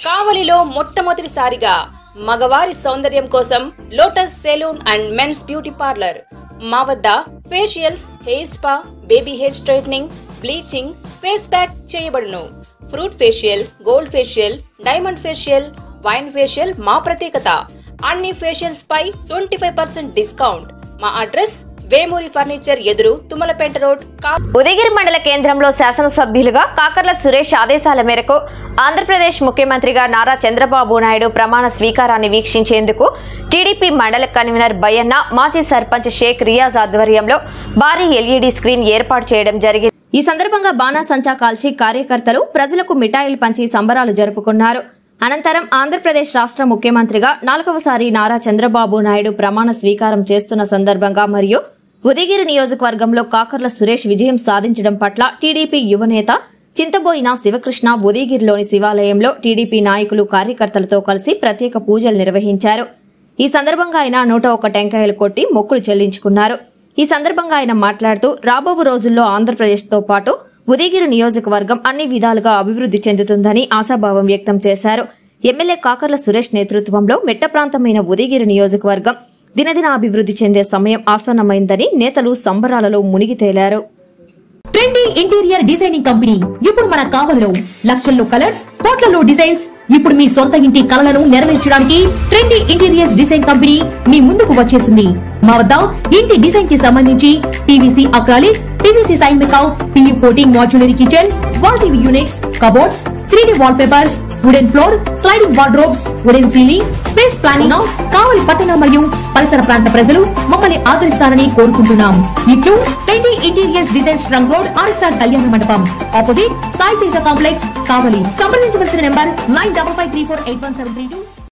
కావలిలో మొట్టమొదటిసారిగా మగవారి సౌందర్యం కోసం lotus salon and men's beauty parlour మా వద్ద facials hair spa baby hair straightening bleaching face pack చేయబడును fruit facial gold facial diamond facial wine facial మా ప్రత్యేకత అన్ని ఫేషియల్స్ పై ట్వంటీ ఫైవ్ పర్సెంట్ డిస్కౌంట్ మా అడ్రస్ వేమూరి ఫర్నిచర్ ఎదురు తుమ్మలపేట రోడ్ కా ఉదయగిరి మండల కేంద్రంలో శాసనసభ్యులుగా కాకర్ల సురేష్ ఆదేశాల మేరకు ఆంధ్రప్రదేశ్ ముఖ్యమంత్రిగా నారా చంద్రబాబు నాయుడు ప్రమాణ స్వీకారాన్ని వీక్షించేందుకు టీడీపీ మండల కన్వీనర్ బయ్యన్న మాజీ సర్పంచ్ షేక్ రియాజ్ ఆధ్వర్యంలో భారీ ఎల్ఈడీ స్క్రీన్ ఏర్పాటు చేయడం జరిగింది ఈ సందర్భంగా బాణాసంచా కాల్చి కార్యకర్తలు ప్రజలకు మిఠాయిలు పంచి సంబరాలు జరుపుకున్నారు అనంతరం ఆంధ్రప్రదేశ్ రాష్ట్ర ముఖ్యమంత్రిగా నాలుగవసారి నారా చంద్రబాబు నాయుడు ప్రమాణ స్వీకారం చేస్తున్న సందర్భంగా మరియు ఉదయగిరి నియోజకవర్గంలో కాకర్ల సురేష్ విజయం సాధించడం పట్ల టీడీపీ యువనేత చింతబోయిన శివకృష్ణ ఉదయగిరిలోని శివాలయంలో టీడీపీ నాయకులు కార్యకర్తలతో కలిసి ప్రత్యేక పూజలు నిర్వహించారు ఈ సందర్భంగా ఆయన నూట ఒక్క టెంకాయలు కొట్టి మొక్కులు చెల్లించుకున్నారు ఈ సందర్భంగా ఆయన మాట్లాడుతూ రాబో రోజుల్లో ఆంధ్రప్రదేశ్తో పాటు ఉదయగిరి నియోజకవర్గం అన్ని విధాలుగా అభివృద్ధి చెందుతుందని ఆశాభావం వ్యక్తం చేశారు ఎమ్మెల్యే కాకర్ల సురేష్ నేతృత్వంలో మెట్ట ప్రాంతమైన ఉదయగిరి నియోజకవర్గం దినదిన అభివృద్ధి చెందే సమయం ఆసన్నమైందని నేతలు సంబరాలలో మునిగి తేలారు ట్రెండీ ఇంటీరియర్ డిజైనింగ్ కంపెనీ ఇప్పుడు మన కావలిలో లక్షల్లో కలర్స్ కోట్లలో డిజైన్స్ ఇప్పుడు మీ సొంత ఇంటి కలలను నెరవేర్చడానికి ట్రెండీ ఇంటీరియర్స్ డిజైన్ కంపెనీ మీ ముందుకు వచ్చేసింది మా వద్ద ఇంటి డిజైన్ కి సంబంధించి PVC acrylic PVC sun mica PU coating modular kitchen wall TV units cupboards three D wall papers wooden floor sliding wardrobes wooden ceiling space planning Kavali పట్టణ మరియు పరిసర ప్రాంత ప్రజలు మమ్మల్ని ఆదరిస్తారని కోరుకుంటున్నాం ఇట్లు twenty interiors designs trunk road RSR Kalyana Mandapam opposite Sai Teja complex Kavali సంప్రదించవలసిన number nine double five three four eight one seven three two